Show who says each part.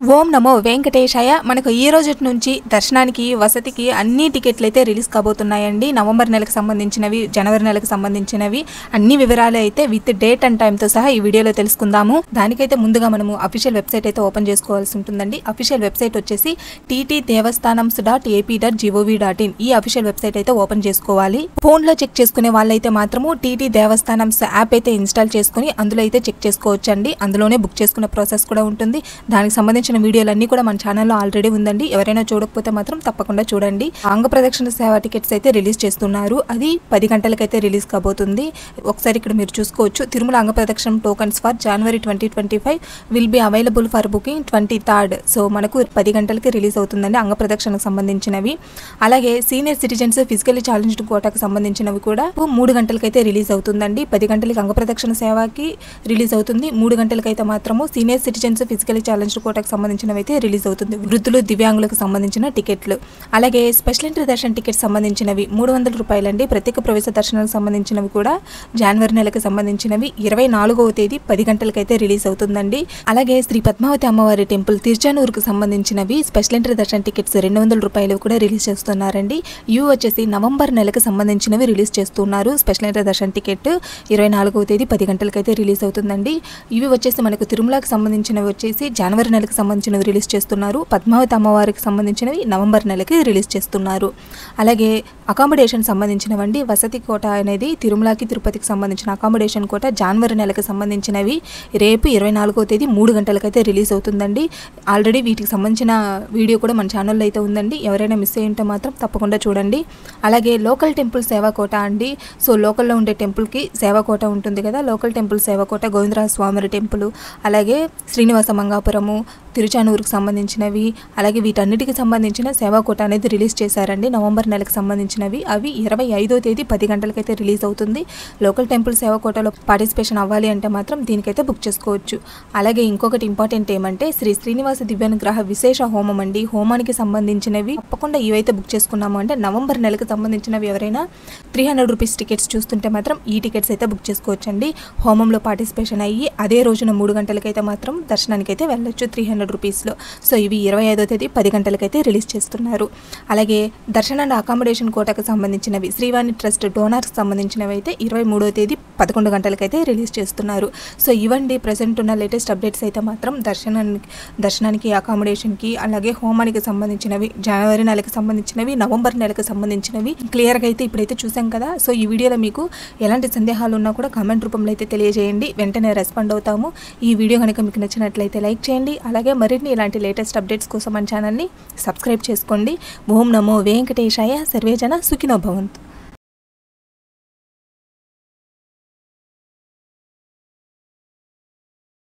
Speaker 1: ఓం నమో వెంకటేశాయ మనకు ఈ రోజు నుంచి దర్శనానికి వసతికి అన్ని టికెట్లు అయితే రిలీజ్ కాబోతున్నాయండి నవంబర్ నెలకు సంబంధించినవి జనవరి నెలకు సంబంధించినవి అన్ని వివరాలు అయితే విత్ డేట్ అండ్ టైంతో సహా ఈ వీడియోలో తెలుసుకుందాము దానికైతే ముందుగా మనము అఫీషియల్ వెబ్సైట్ అయితే ఓపెన్ చేసుకోవాల్సి ఉంటుందండి అఫీషియల్ వెబ్సైట్ వచ్చేసి TT Devasthanams dot AP dot GOV dot in ఈ అఫీషియల్ వెబ్సైట్ అయితే ఓపెన్ చేసుకోవాలి ఫోన్లో చెక్ చేసుకునే వాళ్ళైతే మాత్రము టీటీ దేవస్థానమ్స్ యాప్ అయితే ఇన్స్టాల్ చేసుకుని అందులో అయితే చెక్ చేసుకోవచ్చు అండి అందులోనే బుక్ చేసుకునే ప్రాసెస్ కూడా ఉంటుంది దానికి సంబంధించిన వీడియోలన్నీ కూడా మన ఛానల్లో ఆల్రెడీ ఉందండి ఎవరైనా చూడకపోతే మాత్రం తప్పకుండా చూడండి అంగ ప్రదక్షిణ సేవ టికెట్స్ అయితే రిలీజ్ చేస్తున్నారు అది పది గంటలకైతే రిలీజ్ కాబోతుంది ఒకసారి ఇక్కడ మీరు చూసుకోవచ్చు తిరుమల అంగ ప్రదక్షిణం tokens for January twenty twenty five will be available for booking twenty third so మనకు పది గంటలకి రిలీజ్ అవుతుందండి అంగ ప్రదక్షిణకు సంబంధించినవి అలాగే సీనియర్ సిటిజన్స్ ఫిజికల్లీ ఛాలెంజ్డ్ కోటాకు సంబంధించినవి కూడా మూడు గంటలకైతే రిలీజ్ అవుతుందండి పది గంటలకి అంగ ప్రదక్షిణ సేవకి రిలీజ్ అవుతుంది మూడు గంటలకైతే మాత్రము సీనియర్ సిటిజన్స్ ఫిజికల్లీ ఛాలెంజ్డ్ కోటాకు సంబంధించినవి అయితే రిలీజ్ అవుతుంది వృద్ధులు దివ్యాంగులకు సంబంధించిన టికెట్లు అలాగే స్పెషల్ ఎంట్రీ దర్శన్ టికెట్ సంబంధించినవి మూడు వందల రూపాయలండి ప్రత్యేక ప్రవేశ దర్శనాలకు సంబంధించినవి కూడా జనవరి నెలకు సంబంధించినవి ఇరవై నాలుగవ తేదీ పది గంటలకైతే రిలీజ్ అవుతుందండి అలాగే శ్రీ పద్మావతి అమ్మవారి టెంపుల్ తిరుచానూరుకు సంబంధించినవి స్పెషల్ ఎంట్రీ దర్శన్ టికెట్స్ రెండు వందల రూపాయలు కూడా రిలీజ్ చేస్తున్నారండి ఇవి వచ్చేసి నవంబర్ నెలకు సంబంధించినవి రిలీజ్ చేస్తున్నారు స్పెషల్ ఎంట్రీ దర్శన్ టికెట్ ఇరవై నాలుగవ తేదీ పది గంటలకైతే రిలీజ్ అవుతుందండి ఇవి వచ్చేసి మనకు తిరుమలకి సంబంధించినవి వచ్చేసి జనవరి నెలకు సంబంధించినవి రిలీజ్ చేస్తున్నారు పద్మావతి అమ్మవారికి సంబంధించినవి నవంబర్ నెలకి రిలీజ్ చేస్తున్నారు అలాగే అకామిడేషన్ సంబంధించినవండి వసతి కోట అనేది తిరుమలకి తిరుపతికి సంబంధించిన అకామిడేషన్ కోట జనవరి నెలకు సంబంధించినవి రేపు ఇరవై నాలుగో తేదీ మూడు గంటలకైతే రిలీజ్ అవుతుందండి ఆల్రెడీ వీటికి సంబంధించిన వీడియో కూడా మన ఛానల్లో అయితే ఉందండి ఎవరైనా మిస్ అయ్యి ఉంటే మాత్రం తప్పకుండా చూడండి అలాగే లోకల్ టెంపుల్ సేవా కోట అండి సో లోకల్లో ఉండే టెంపుల్కి సేవా కోట ఉంటుంది కదా లోకల్ టెంపుల్ సేవా కోట గోవిందరాజ స్వామి టెంపుల్ అలాగే శ్రీనివాస మంగాపురము తిరుచానూరుకు సంబంధించినవి అలాగే వీటన్నిటికి సంబంధించిన సేవా కోట అనేది రిలీజ్ చేశారండి నవంబర్ నెలకు సంబంధించినవి అవి ఇరవై ఐదో తేదీ పది గంటలకైతే రిలీజ్ అవుతుంది లోకల్ టెంపుల్ సేవా కోటలో పార్టిసిపేషన్ అవ్వాలి అంటే మాత్రం దీనికైతే బుక్ చేసుకోవచ్చు అలాగే ఇంకొకటి ఇంపార్టెంట్ ఏమంటే శ్రీ శ్రీనివాస దివ్యానుగ్రహ విశేష హోమం అండి హోమానికి సంబంధించినవి తప్పకుండా ఇవైతే బుక్ చేసుకున్నాము అంటే నవంబర్ నెలకు సంబంధించినవి ఎవరైనా త్రీ హండ్రెడ్ రూపీస్ టికెట్స్ చూస్తుంటే మాత్రం ఈ టికెట్స్ అయితే బుక్ చేసుకోవచ్చండి హోమంలో పార్టిసిపేషన్ అయ్యి అదే రోజున మూడు గంటలకైతే మాత్రం దర్శనానికి అయితే వెళ్ళొచ్చు త్రీ హండ్రెడ్ రూపీస్లో సో ఇవి ఇరవై ఐదో తేదీ పది గంటలకైతే రిలీజ్ చేస్తున్నారు అలాగే దర్శన అండ్ అకామిడేషన్ కోటకు సంబంధించినవి శ్రీవాణి ట్రస్ట్ డోనర్కి సంబంధించినవి అయితే ఇరవై మూడో తేదీ పదకొండు గంటలకైతే రిలీజ్ చేస్తున్నారు సో ఇవండి ప్రజెంట్ ఉన్న లేటెస్ట్ అప్డేట్స్ అయితే మాత్రం దర్శనానికి దర్శనానికి అకామిడేషన్కి అలాగే హోమానికి సంబంధించినవి జనవరి నెలకు సంబంధించినవి నవంబర్ నెలకు సంబంధించినవి క్లియర్గా అయితే ఇప్పుడైతే చూసాం కదా సో ఈ వీడియోలో మీకు ఎలాంటి సందేహాలు ఉన్నా కూడా కామెంట్ రూపంలో అయితే తెలియజేయండి వెంటనే రెస్పాండ్ అవుతాము ఈ వీడియో కనుక మీకు నచ్చినట్లయితే లైక్ చేయండి అలాగే మరిన్ని ఇలాంటి లేటెస్ట్ అప్డేట్స్ కోసం మన ఛానల్ని సబ్స్క్రైబ్ చేసుకోండి ఓం నమో వెంకటేశాయ సర్వేజన సుఖినో భవంతు